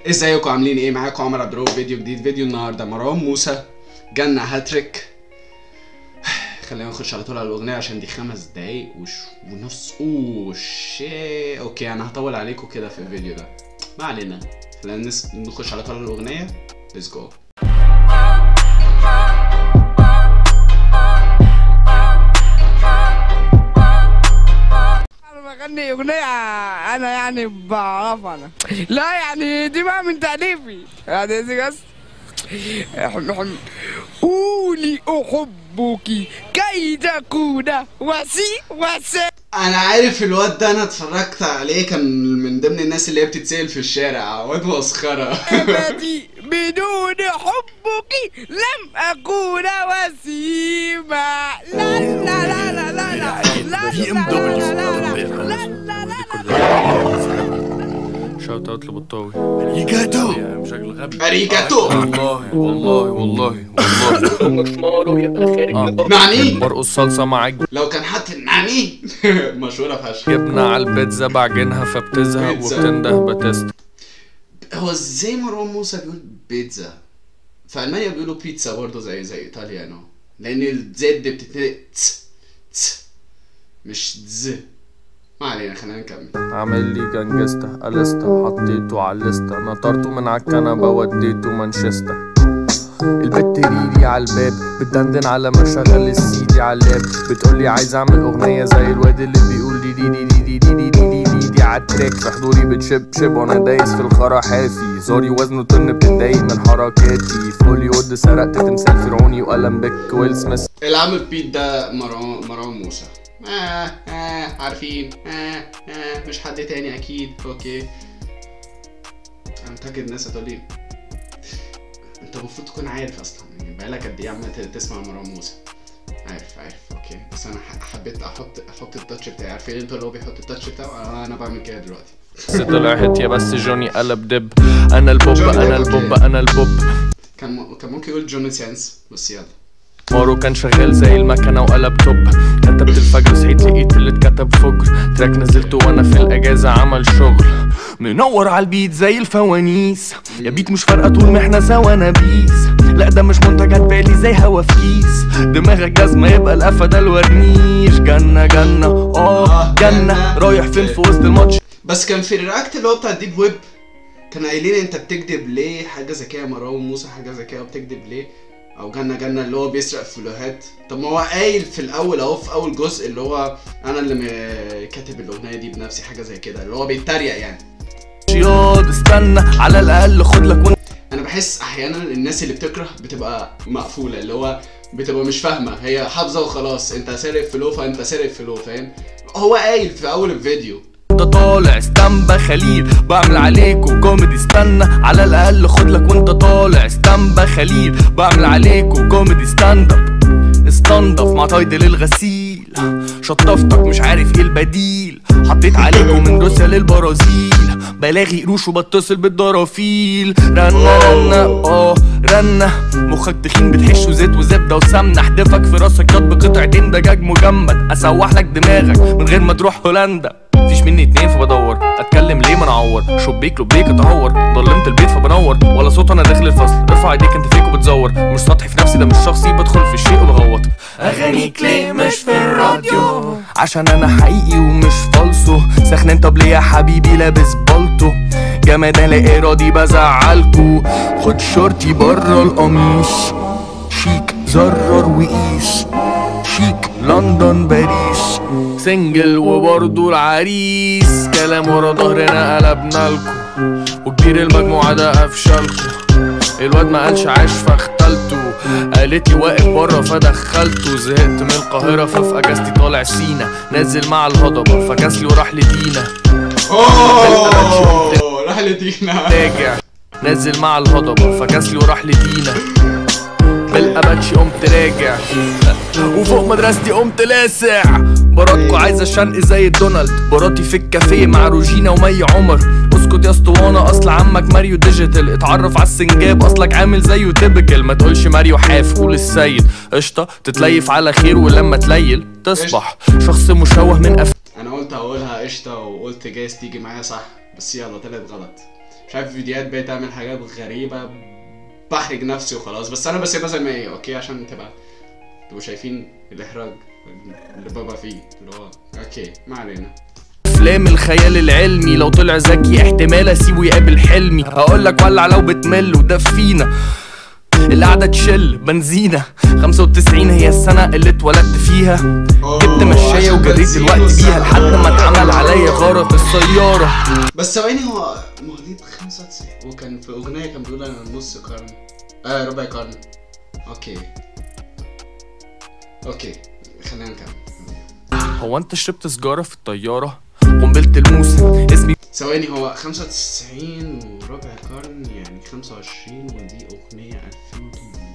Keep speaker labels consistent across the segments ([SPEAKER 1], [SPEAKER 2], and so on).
[SPEAKER 1] ازيكم عاملين ايه معاكم عمر عبد الرؤوف فيديو جديد فيديو النهارده مروان موسى جنة هاتريك خلينا نخش على طول على الاغنيه عشان دي خمس دقايق وش ونص اوه شي اوكي انا هطول عليكم كده في الفيديو ده ما علينا خلينا نس- نخش على طول على الاغنيه ليتس جو
[SPEAKER 2] انا بغني اغنيه انا يعني بعرفها انا لا يعني دي بقى من تاليفي يعني دي بس حم حم قولي احبك كي تكون وسي وسي
[SPEAKER 1] انا عارف الواد ده انا اتفرجت عليه كان من ضمن الناس اللي هي بتتسال في الشارع واد مسخره
[SPEAKER 2] ابدي بدون حبك لم اكون وسيما لا لا لا لا لا لا لا
[SPEAKER 3] في
[SPEAKER 2] لا
[SPEAKER 3] ام دبليو
[SPEAKER 2] لا لا لا
[SPEAKER 3] الله
[SPEAKER 2] لا
[SPEAKER 3] يرحمه
[SPEAKER 2] لا لا
[SPEAKER 3] شوت اوت لبطاوي
[SPEAKER 1] اريجاتو
[SPEAKER 3] يعني مش راجل غبي
[SPEAKER 1] اريجاتو
[SPEAKER 3] والله والله والله والله
[SPEAKER 1] نعني
[SPEAKER 3] برقص صلصه مع
[SPEAKER 1] لو كان حاطط نعني مشهوره فشخ
[SPEAKER 3] جبنه على البيتزا بعجنها فبتزهق
[SPEAKER 1] بيتزا.
[SPEAKER 3] وبتنده باتيستا
[SPEAKER 1] هو ازاي مروان موسى بيقول بيتزا في المانيا بيقولوا بيتزا برضه زي زي ايطاليانو لان الزد بتتنطق تس تس مش ز ما علينا خلينا نكمل
[SPEAKER 3] عامل لي جنجستا اليستا حطيته على الليستا نطرته من على الكنبه وديته مانشستر البت ريري على الباب بتدندن على ما شغل السيدي على اللاب بتقولي عايز اعمل اغنيه زي الواد اللي بيقول لي دي دي دي دي دي دي دي دي دي على التراك في حضوري بتشب شب وانا دايس في الخرا حافي زوري وزنه طن بتتضايق من حركاتي في هوليوود سرقت تمثال فرعوني وقلم بيك ويل سميث
[SPEAKER 1] اللي عامل بيت ده مروان مروان موسى آه آه عارفين آه آه مش حد تاني اكيد اوكي انا متاكد الناس هتقول لي انت المفروض تكون عارف اصلا يعني بقالك قد ايه عمال ت- تسمع مروان موسى عارف عارف اوكي بس انا ح- حبيت احط احط التاتش بتاعي عارفين انتوا اللي هو بيحط التاتش بتاعه آه انا بعمل كده دلوقتي
[SPEAKER 3] طلع هيت يا بس جوني قلب دب انا البوب
[SPEAKER 1] جوني
[SPEAKER 3] انا
[SPEAKER 1] دب،
[SPEAKER 3] البوب
[SPEAKER 1] أوكي.
[SPEAKER 3] انا البوب
[SPEAKER 1] كان م... كان ممكن يقول جوني سينس بس يلا
[SPEAKER 3] مارو كان شغال زي المكنة وقلب توب كتبت الفجر صحيت لقيت اللي اتكتب فجر تراك نزلته وانا في الاجازة عمل شغل منور على البيت زي الفوانيس يا بيت مش فارقة طول ما احنا سوا نبيس لا ده مش منتجات بالي زي هوا في كيس دماغك جزمة يبقى القفا ده الورنيش جنة جنة اه جنة رايح فين في وسط الماتش
[SPEAKER 1] بس كان في الرياكت اللي هو بتاع الديب ويب كان قايلين انت بتكذب ليه حاجه زي كده مروان موسى حاجه زي كده بتكذب ليه او جنة جنة اللي هو بيسرق فلوهات طب ما هو قايل في الاول اهو في اول جزء اللي هو انا اللي م- كاتب الاغنيه دي بنفسي حاجه زي كده اللي هو بيتريق يعني
[SPEAKER 3] ياض استنى على الاقل خد لك وانت
[SPEAKER 1] انا بحس احيانا الناس اللي بتكره بتبقى مقفوله اللي هو بتبقى مش فاهمه هي حافظه وخلاص انت سارق فلو فانت سارق فلو فاهم هو قايل في اول الفيديو
[SPEAKER 3] انت طالع استنبا خليل بعمل عليكوا كوميدي استنى على الاقل خد لك وانت طالع استنبا خليل بعمل عليكوا كوميدي ستاند اب استنضف مع تايدل الغسيل شطفتك مش عارف ايه البديل حطيت عليكم من روسيا للبرازيل بلاغي قروش وبتصل بالدرافيل رنة رنة اه رنة مخك تخين بتحش وزيت وزبدة وسمنة احدفك في راسك ياض بقطعتين دجاج مجمد اسوح لك دماغك من غير ما تروح هولندا مفيش مني اتنين فبدور اتكلم ليه ما نعور شبيك لبيك اتهور ضلمت البيت فبنور ولا صوت انا داخل الفصل ارفع ايديك انت فيك وبتزور مش سطحي في نفسي ده مش شخصي بدخل في الشيء وبغوط اغانيك ليه مش في الراديو عشان انا حقيقي ومش فالصو سخن طب ليه يا حبيبي لابس بالطو جماد لا ارادي بزعلكو خد شورتي بره القميص شيك زرر وقيس شيك لندن باريس سنجل وبرضه العريس كلام ورا ظهرنا قلبنا لكم وكبير المجموعة ده قفشلكوا الواد ما قالش عاش فاختلته قالت لي واقف بره فدخلته زهقت من القاهرة ففي اجازتي طالع سينا نازل مع الهضبة فكاسلي وراح لدينا
[SPEAKER 1] اوه راح لدينا
[SPEAKER 3] راجع نازل مع الهضبة فكاسلي وراح لدينا بالاباتشي قمت راجع وفوق مدرستي قمت لاسع براتكو عايزه الشنق زي دونالد براتي في الكافيه مع روجينا ومي عمر اسكت يا اسطوانه اصل عمك ماريو ديجيتال اتعرف على السنجاب اصلك عامل زيه تيبكال ما تقولش ماريو حاف قول السيد قشطه تتليف على خير ولما تليل تصبح شخص مشوه من أف...
[SPEAKER 1] انا قلت هقولها قشطه وقلت جايز تيجي معايا صح بس يلا طلعت غلط مش عارف فيديوهات بقيت اعمل حاجات غريبه بحرج نفسي وخلاص بس انا بسيبها زي ما هي اوكي عشان تبقى تبقوا شايفين الاحراج اللي بابا فيه اللي هو اوكي ما علينا
[SPEAKER 3] افلام الخيال العلمي لو طلع ذكي احتمال اسيبه يقابل حلمي هقولك ولع لو بتمل ودفينا القعدة تشل بنزينة 95 هي السنة اللي اتولدت فيها جبت مشاية
[SPEAKER 1] عشان
[SPEAKER 3] وجريت
[SPEAKER 1] بنزين
[SPEAKER 3] الوقت بيها
[SPEAKER 1] والسنة.
[SPEAKER 3] لحد ما اتعمل عليا غارة في السيارة
[SPEAKER 1] بس ثواني هو مواليد 95 وكان في اغنيه كان بيقول انا نص قرن اه ربع قرن اوكي اوكي خلينا نكمل
[SPEAKER 3] هو انت شربت سجارة في الطيارة قنبلة الموسم اسمي
[SPEAKER 1] ثواني هو 95 وربع قرن يعني 25 ودي اغنيه 2008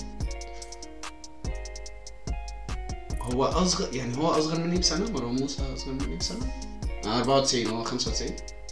[SPEAKER 1] هو اصغر يعني هو اصغر مني بسنه مروان موسى اصغر مني بسنه آه 94 هو 95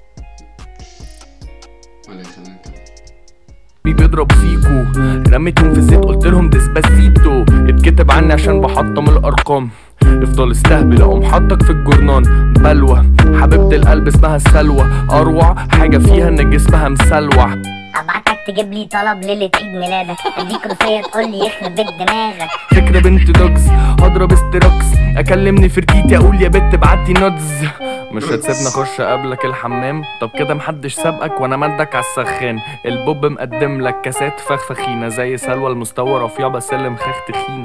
[SPEAKER 1] معلش خلينا نكمل
[SPEAKER 3] بيضرب فيكو رميتهم في الزيت قلت لهم ديسباسيتو اتكتب عني عشان بحطم الارقام افضل استهبل اقوم حطك في الجورنان بلوى حبيبة القلب اسمها سلوى اروع حاجة فيها ان جسمها مسلوع
[SPEAKER 4] ابعتك تجيب لي طلب ليلة عيد ميلادك اديك روسية تقول لي يخرب بيت دماغك
[SPEAKER 3] فكرة بنت دوجز هضرب استروكس اكلمني فرتيتي اقول يا بت بعتي نودز مش هتسيبني اخش قبلك الحمام طب كده محدش سابقك وانا مدك على السخان البوب مقدم لك كاسات فخفخينه زي سلوى المستوى رفيع بس اللي مخاخ تخينه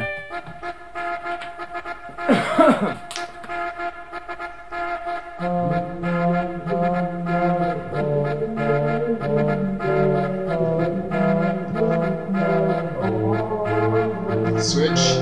[SPEAKER 1] سويتش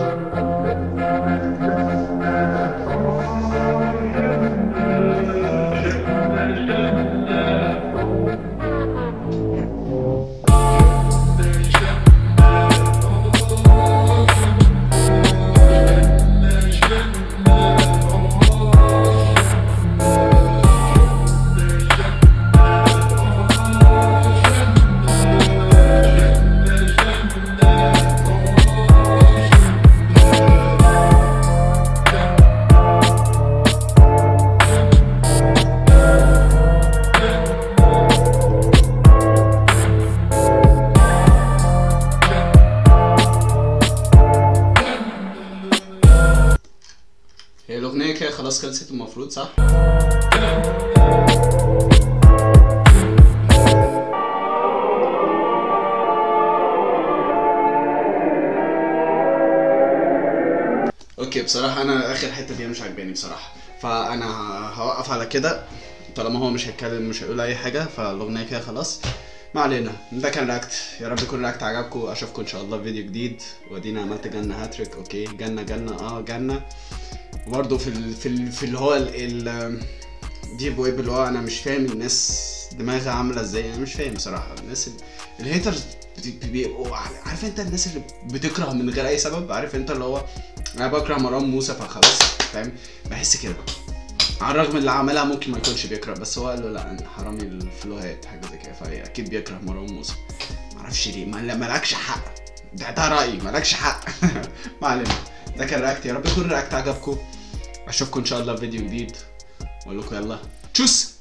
[SPEAKER 1] هي الأغنية كده خلاص خلصت المفروض صح؟ اوكي بصراحة أنا آخر حتة دي مش عاجباني بصراحة فأنا هوقف على كده طالما هو مش هيتكلم مش هيقول أي حاجة فالأغنية كده خلاص ما علينا ده كان رياكت يا رب يكون رياكت عجبكم اشوفكم ان شاء الله في فيديو جديد وادينا عملت جنة هاتريك اوكي جنة جنة اه جنة وبرضه في ال في ال في اللي هو ال ال ديب ويب اللي هو انا مش فاهم الناس دماغها عامله ازاي انا مش فاهم بصراحه الناس ال- الهيترز بت- بيبقوا عارف انت الناس اللي بتكره من غير اي سبب عارف انت اللي هو انا بكره مروان موسى فخلاص فاهم بحس كده على الرغم اللي عملها ممكن ما يكونش بيكره بس هو قال له لا أنا حرامي الفلوهات حاجه زي كده فاكيد بيكره مروان موسى معرفش ليه ما لا- مالكش حق ده ده رايي مالكش حق ما علينا ده كان رياكت يا رب يكون الرياكت عجبكم اشوفكم ان شاء الله في فيديو جديد واقول لكم يلا تشوس